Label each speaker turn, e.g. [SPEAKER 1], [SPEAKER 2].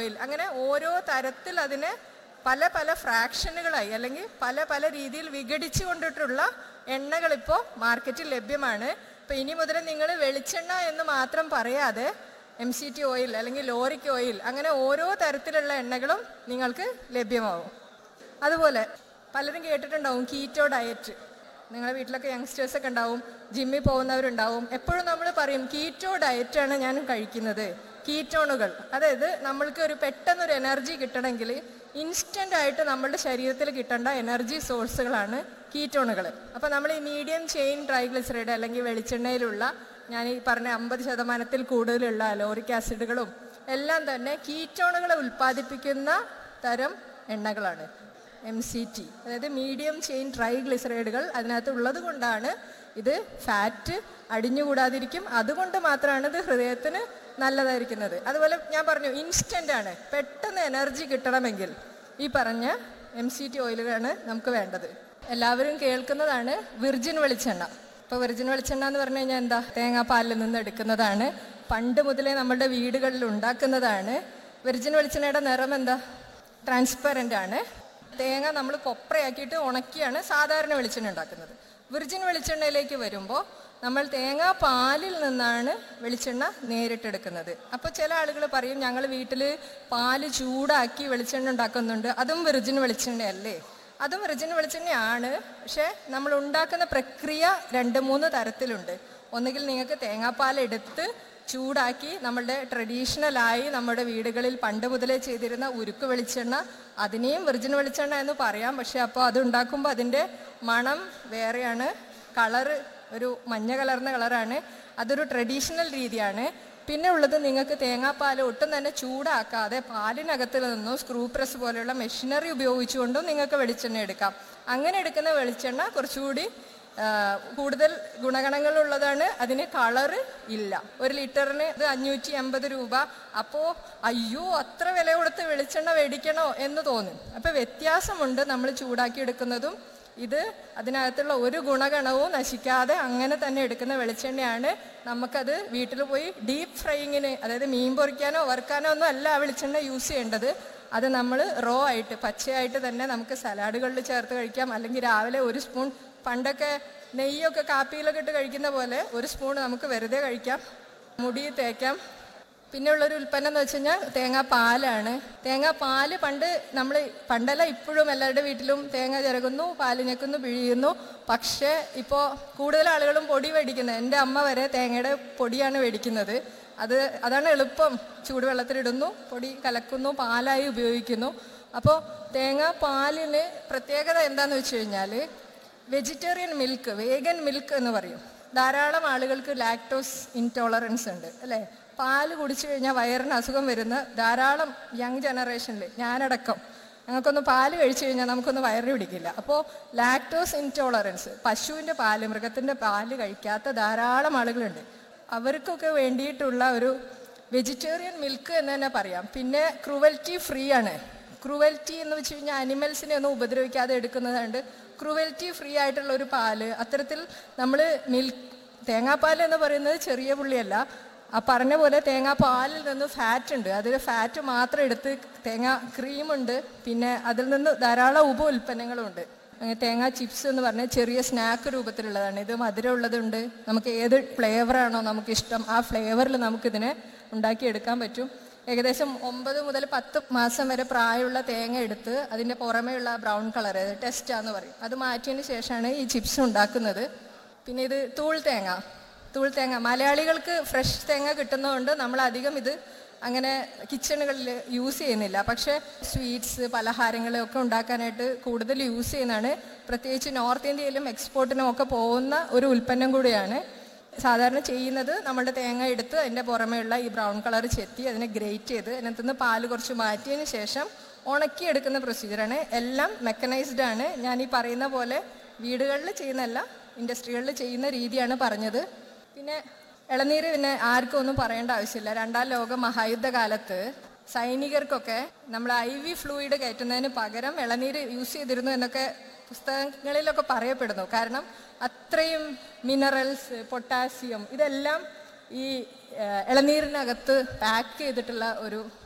[SPEAKER 1] oil അങ്ങനെ ഓരോ തരത്തിൽ അതിനെ പല പല ഫ്രാക്ഷനുകളായി അല്ലെങ്കിൽ പല പല രീതിയിൽ വിഘടിച്ചു കൊണ്ടിട്ടുള്ള എണ്ണകൾ ഇപ്പോൾ മാർക്കറ്റിൽ ലഭ്യമാണ് ഇപ്പം ഇനി മുതൽ നിങ്ങൾ വെളിച്ചെണ്ണ എന്ന് മാത്രം പറയാതെ M C T oil lauric oil ഓയിൽ അങ്ങനെ ഓരോ തരത്തിലുള്ള എണ്ണകളും നിങ്ങൾക്ക് ലഭ്യമാവും അതുപോലെ പലരും കേട്ടിട്ടുണ്ടാവും കീറ്റോ ഡയറ്റ് നിങ്ങളുടെ വീട്ടിലൊക്കെ യങ്സ്റ്റേഴ്സ് ഒക്കെ ഉണ്ടാവും ജിമ്മിൽ പോകുന്നവരുണ്ടാവും എപ്പോഴും നമ്മൾ പറയും കീറ്റോ ഡയറ്റാണ് ഞാൻ കഴിക്കുന്നത് കീറ്റോണുകൾ അതായത് നമ്മൾക്ക് ഒരു പെട്ടെന്നൊരു എനർജി കിട്ടണമെങ്കിൽ ഇൻസ്റ്റൻ്റ് ആയിട്ട് നമ്മളുടെ ശരീരത്തിൽ കിട്ടേണ്ട എനർജി സോഴ്സുകളാണ് കീറ്റോണുകൾ അപ്പോൾ നമ്മൾ ഈ മീഡിയം ചെയിൻ ട്രൈഗ്ലിസറൈഡ് അല്ലെങ്കിൽ വെളിച്ചെണ്ണയിലുള്ള ഞാൻ ഈ പറഞ്ഞ അമ്പത് ശതമാനത്തിൽ കൂടുതലുള്ള ലോറിക് ആസിഡുകളും എല്ലാം തന്നെ കീറ്റോണുകളെ ഉൽപ്പാദിപ്പിക്കുന്ന തരം എണ്ണകളാണ് എം സി ടി അതായത് മീഡിയം ചെയിൻ ട്രൈഗ്ലിസറൈഡുകൾ അതിനകത്ത് ഉള്ളത് കൊണ്ടാണ് ഇത് ഫാറ്റ് അടിഞ്ഞുകൂടാതിരിക്കും അതുകൊണ്ട് മാത്രമാണ് ഇത് ഹൃദയത്തിന് നല്ലതായിരിക്കുന്നത് അതുപോലെ ഞാൻ പറഞ്ഞു ഇൻസ്റ്റൻ്റ് ആണ് പെട്ടെന്ന് എനർജി കിട്ടണമെങ്കിൽ ഈ പറഞ്ഞ എം സി ടി ഓയിലുകളാണ് നമുക്ക് വേണ്ടത് എല്ലാവരും കേൾക്കുന്നതാണ് വിർജിൻ വെളിച്ചെണ്ണ ഇപ്പോൾ വിർജിൻ വെളിച്ചെണ്ണ എന്ന് പറഞ്ഞു കഴിഞ്ഞാൽ എന്താ തേങ്ങാപ്പാലിൽ നിന്ന് എടുക്കുന്നതാണ് പണ്ട് മുതലേ നമ്മുടെ വീടുകളിൽ ഉണ്ടാക്കുന്നതാണ് വിർജിൻ വെളിച്ചെണ്ണയുടെ നിറം എന്താ ട്രാൻസ്പെറൻ്റ് ആണ് തേങ്ങ നമ്മൾ കൊപ്രയാക്കിയിട്ട് ഉണക്കിയാണ് സാധാരണ വെളിച്ചെണ്ണ ഉണ്ടാക്കുന്നത് വിർജിൻ വെളിച്ചെണ്ണയിലേക്ക് വരുമ്പോൾ നമ്മൾ തേങ്ങാ പാലിൽ നിന്നാണ് വെളിച്ചെണ്ണ നേരിട്ടെടുക്കുന്നത് അപ്പോൾ ചില ആളുകൾ പറയും ഞങ്ങൾ വീട്ടിൽ പാല് ചൂടാക്കി വെളിച്ചെണ്ണ ഉണ്ടാക്കുന്നുണ്ട് അതും വിർജിൻ വെളിച്ചെണ്ണയല്ലേ അതും വിർജിൻ വെളിച്ചെണ്ണയാണ് പക്ഷേ നമ്മൾ ഉണ്ടാക്കുന്ന പ്രക്രിയ രണ്ട് മൂന്ന് തരത്തിലുണ്ട് ഒന്നുകിൽ നിങ്ങൾക്ക് തേങ്ങാപ്പാൽ എടുത്ത് ചൂടാക്കി നമ്മളുടെ ട്രഡീഷണലായി നമ്മുടെ വീടുകളിൽ പണ്ട് മുതലേ ചെയ്തിരുന്ന ഉരുക്ക് വെളിച്ചെണ്ണ അതിനെയും വിർജിൻ വെളിച്ചെണ്ണ എന്ന് പറയാം പക്ഷെ അപ്പോൾ അത് ഉണ്ടാക്കുമ്പോൾ അതിൻ്റെ മണം വേറെയാണ് കളറ് ഒരു മഞ്ഞ കലർന്ന കളറാണ് അതൊരു ട്രഡീഷണൽ രീതിയാണ് പിന്നെ ഉള്ളത് നിങ്ങൾക്ക് തേങ്ങാപ്പാൽ ഒട്ടും തന്നെ ചൂടാക്കാതെ പാലിനകത്തിൽ നിന്നും സ്ക്രൂ പ്രസ് പോലെയുള്ള മെഷീനറി ഉപയോഗിച്ചുകൊണ്ടും നിങ്ങൾക്ക് വെളിച്ചെണ്ണ എടുക്കാം അങ്ങനെ എടുക്കുന്ന വെളിച്ചെണ്ണ കുറച്ചുകൂടി ആ, കൂടുതൽ ഗുണഗണങ്ങളുള്ളതാണ് അതിന് കളറ് ഇല്ല ഒരു ലിറ്ററിന് ഇത് അഞ്ഞൂറ്റി അമ്പത് രൂപ അപ്പോൾ അയ്യോ അത്ര വില കൊടുത്ത് വെളിച്ചെണ്ണ മേടിക്കണോ എന്ന് തോന്നും അപ്പോൾ വ്യത്യാസമുണ്ട് നമ്മൾ ചൂടാക്കി എടുക്കുന്നതും ഇത് അതിനകത്തുള്ള ഒരു ഗുണഗണവും നശിക്കാതെ അങ്ങനെ തന്നെ എടുക്കുന്ന വെളിച്ചെണ്ണയാണ് നമുക്കത് വീട്ടിൽ പോയി ഡീപ്പ് ഫ്രൈയിങ്ങിന് അതായത് മീൻ പൊറിക്കാനോ വറുക്കാനോ ഒന്നും അല്ല ആ വെളിച്ചെണ്ണ യൂസ് ചെയ്യേണ്ടത് അത് നമ്മൾ റോ ആയിട്ട് പച്ചയായിട്ട് തന്നെ നമുക്ക് സലാഡുകളിൽ ചേർത്ത് കഴിക്കാം അല്ലെങ്കിൽ രാവിലെ ഒരു സ്പൂൺ പണ്ടൊക്കെ നെയ്യൊക്കെ കാപ്പിയിലൊക്കെ ഇട്ട് കഴിക്കുന്ന പോലെ ഒരു സ്പൂൺ നമുക്ക് വെറുതെ കഴിക്കാം മുടി തേക്കാം പിന്നെ ഉള്ളൊരു ഉൽപ്പന്നം എന്ന് വെച്ച് കഴിഞ്ഞാൽ തേങ്ങാ പാലാണ് തേങ്ങാ പാല് പണ്ട് നമ്മൾ പണ്ടല്ല ഇപ്പോഴും എല്ലാവരുടെ വീട്ടിലും തേങ്ങ ചിരകുന്നു പാല് ഞെക്കുന്നു പിഴിയുന്നു പക്ഷേ ഇപ്പോൾ കൂടുതൽ ആളുകളും പൊടി മേടിക്കുന്നത് എൻ്റെ അമ്മ വരെ തേങ്ങയുടെ പൊടിയാണ് മേടിക്കുന്നത് അത് അതാണ് എളുപ്പം ചൂടുവെള്ളത്തിലിടുന്നു പൊടി കലക്കുന്നു പാലായി ഉപയോഗിക്കുന്നു അപ്പോൾ തേങ്ങാ പാലിന് പ്രത്യേകത എന്താണെന്ന് വെച്ച് കഴിഞ്ഞാൽ വെജിറ്റേറിയൻ മിൽക്ക് വേഗൻ മിൽക്ക് എന്ന് പറയും ധാരാളം ആളുകൾക്ക് ലാക്ടോസ് ഇൻടോളറൻസ് ഉണ്ട് അല്ലേ പാല് കുടിച്ചു കഴിഞ്ഞാൽ വയറിന് അസുഖം വരുന്ന ധാരാളം യങ് ജനറേഷനിൽ ഞാനടക്കം ഞങ്ങൾക്കൊന്ന് പാല് കഴിച്ചു കഴിഞ്ഞാൽ നമുക്കൊന്ന് വയറിന് പിടിക്കില്ല അപ്പോൾ ലാക്ടോസ് ഇൻടോളറൻസ് പശുവിൻ്റെ പാല് മൃഗത്തിൻ്റെ പാല് കഴിക്കാത്ത ധാരാളം ആളുകളുണ്ട് അവർക്കൊക്കെ വേണ്ടിയിട്ടുള്ള ഒരു വെജിറ്റേറിയൻ മിൽക്ക് എന്ന് തന്നെ പറയാം പിന്നെ ക്രുവൽറ്റി ഫ്രീ ആണ് ക്രുവൽറ്റി എന്ന് വെച്ച് കഴിഞ്ഞാൽ അനിമൽസിനെ ഒന്നും ഉപദ്രവിക്കാതെ എടുക്കുന്നതുണ്ട് ക്രുവൽറ്റി ഫ്രീ ആയിട്ടുള്ള ഒരു പാല് അത്തരത്തിൽ നമ്മൾ മിൽക്ക് തേങ്ങാപ്പാൽ എന്ന് പറയുന്നത് ചെറിയ പുള്ളിയല്ല ആ പറഞ്ഞ പോലെ തേങ്ങാപ്പാലിൽ നിന്ന് ഫാറ്റ് ഉണ്ട് അതിൽ ഫാറ്റ് മാത്രം എടുത്ത് തേങ്ങ ക്രീമുണ്ട് പിന്നെ അതിൽ നിന്ന് ധാരാളം ഉപ ഉൽപ്പന്നങ്ങളുണ്ട് അങ്ങനെ തേങ്ങ ചിപ്സ് എന്ന് പറഞ്ഞാൽ ചെറിയ സ്നാക്ക് രൂപത്തിലുള്ളതാണ് ഇത് മധുരമുള്ളതുണ്ട് നമുക്ക് ഏത് ഫ്ലേവറാണോ നമുക്ക് ഇഷ്ടം ആ ഫ്ലേവറിൽ നമുക്കിതിനെ ഉണ്ടാക്കിയെടുക്കാൻ പറ്റും ഏകദേശം ഒമ്പത് മുതൽ പത്ത് മാസം വരെ പ്രായമുള്ള തേങ്ങ എടുത്ത് അതിൻ്റെ പുറമേയുള്ള ബ്രൗൺ കളർ ടെസ്റ്റാന്ന് പറയും അത് മാറ്റിയതിന് ശേഷമാണ് ഈ ചിപ്സ് ഉണ്ടാക്കുന്നത് പിന്നെ ഇത് തൂൾ തേങ്ങ തൂൾ തേങ്ങ മലയാളികൾക്ക് ഫ്രഷ് തേങ്ങ കിട്ടുന്നതുകൊണ്ട് നമ്മൾ അധികം ഇത് അങ്ങനെ കിച്ചണുകളിൽ യൂസ് ചെയ്യുന്നില്ല പക്ഷേ സ്വീറ്റ്സ് പലഹാരങ്ങൾ ഒക്കെ ഉണ്ടാക്കാനായിട്ട് കൂടുതൽ യൂസ് ചെയ്യുന്നതാണ് പ്രത്യേകിച്ച് നോർത്ത് ഇന്ത്യയിലും എക്സ്പോർട്ടിനും ഒക്കെ പോകുന്ന ഒരു ഉൽപ്പന്നം കൂടിയാണ് സാധാരണ ചെയ്യുന്നത് നമ്മുടെ തേങ്ങ എടുത്ത് അതിൻ്റെ പുറമേയുള്ള ഈ ബ്രൗൺ കളർ ചെത്തി അതിനെ ഗ്രേറ്റ് ചെയ്ത് അതിനകത്ത് നിന്ന് പാല് കുറച്ച് മാറ്റിയതിന് ശേഷം ഉണക്കിയെടുക്കുന്ന പ്രൊസീജിയറാണ് എല്ലാം മെക്കനൈസ്ഡ് ആണ് ഞാൻ ഈ പറയുന്ന പോലെ വീടുകളിൽ ചെയ്യുന്നതല്ല ഇൻഡസ്ട്രികളിൽ ചെയ്യുന്ന രീതിയാണ് പറഞ്ഞത് പിന്നെ ഇളനീര് പിന്നെ ആർക്കും ഒന്നും പറയേണ്ട ആവശ്യമില്ല രണ്ടാം ലോക മഹായുദ്ധ കാലത്ത് സൈനികർക്കൊക്കെ നമ്മൾ ഐ വി ഫ്ലൂയിഡ് കയറ്റുന്നതിന് പകരം ഇളനീര് യൂസ് ചെയ്തിരുന്നു എന്നൊക്കെ പുസ്തകങ്ങളിലൊക്കെ പറയപ്പെടുന്നു കാരണം അത്രയും മിനറൽസ് പൊട്ടാസ്യം ഇതെല്ലാം ഈ ഏഹ്, ഇളനീരിനകത്ത് പാക്ക് ചെയ്തിട്ടുള്ള ഒരു